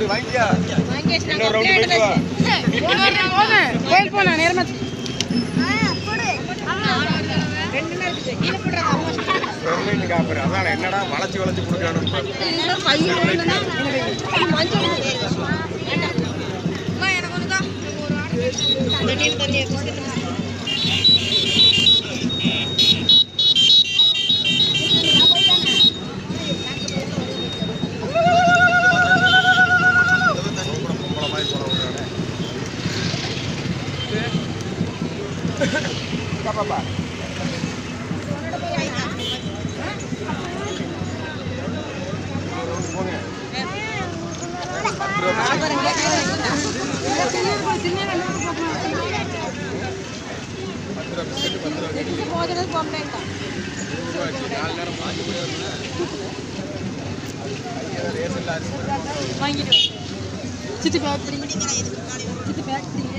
கொடு வாங்கியா வாங்கியாச்சு நாங்க இன்னொரு ரவுண்டு போயிட்டு வா கோயில் போனேன் நேரமாச்சு ரெண்டு நாள் இருக்குது கீழே போடுறாங்க அம்மா ஸ்டெர்லைட் காப்பர் அதான் என்னடா வளைச்சு வளைச்சு கொடுக்கணும் மஞ்சள் எனக்கு ஒண்ணுக்கா தண்ணியில் தண்ணி பொம்பளை மாதிரி போட விடுறானே பாப்பா போங்க பத்து ரூபா பிஸ்கட் பத்து ரூபா கட்டி போதுறது போம்பேன்டா நாலு நேரம் மாற்றி முடியாது ரேஷன்ல அரிசி போட்டு வாங்கிட்டு சித்தி பேக் பிடிங்க சித்தி பேக் பிடிங்க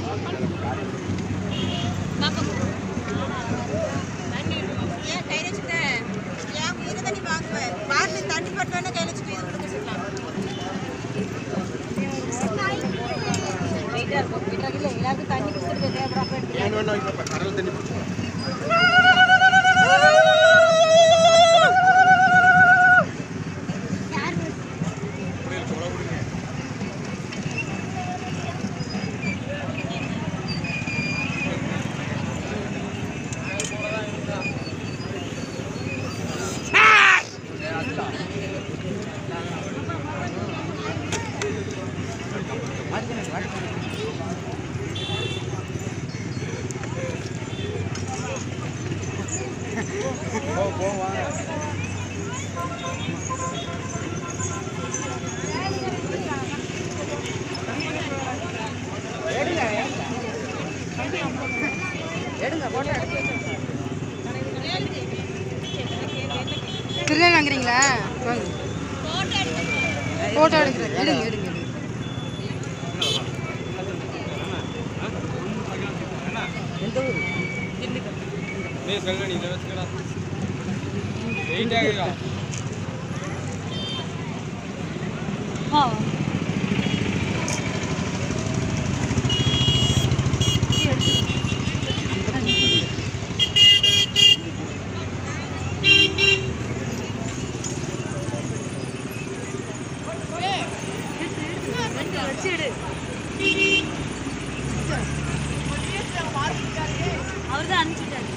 ஏன் கையில் வச்சுட்டேன் ஏன் இது தண்ணி வாங்குவேன் பாட்டில் தண்ணி பட்டோன்னே கையில் வச்சுட்டு இது கொடுக்க சொல்லலாம் வெயிட்டாக இருக்கும் வெயிட்டாக இல்லை எல்லாருக்கும் தண்ணி கொடுத்துட்டு தேவைப்படாம எடுத்து ஏன் வேணும் இப்போ கடல் தண்ணி பிடிச்சி புரியல சொல்ல விடுங்க போ போ வாங்க திருநெல் வாங்குறீங்களா வாங்க ஃபோட்டோ எடுக்கிறேன் எடுங்க எடுங்க எடுங்க நீ சொல்ல நீ இதை வச்சுக்கடா வெயிட் ஆகுதா ஆ அவர் தான் அனுப்பிச்சிட்டாரு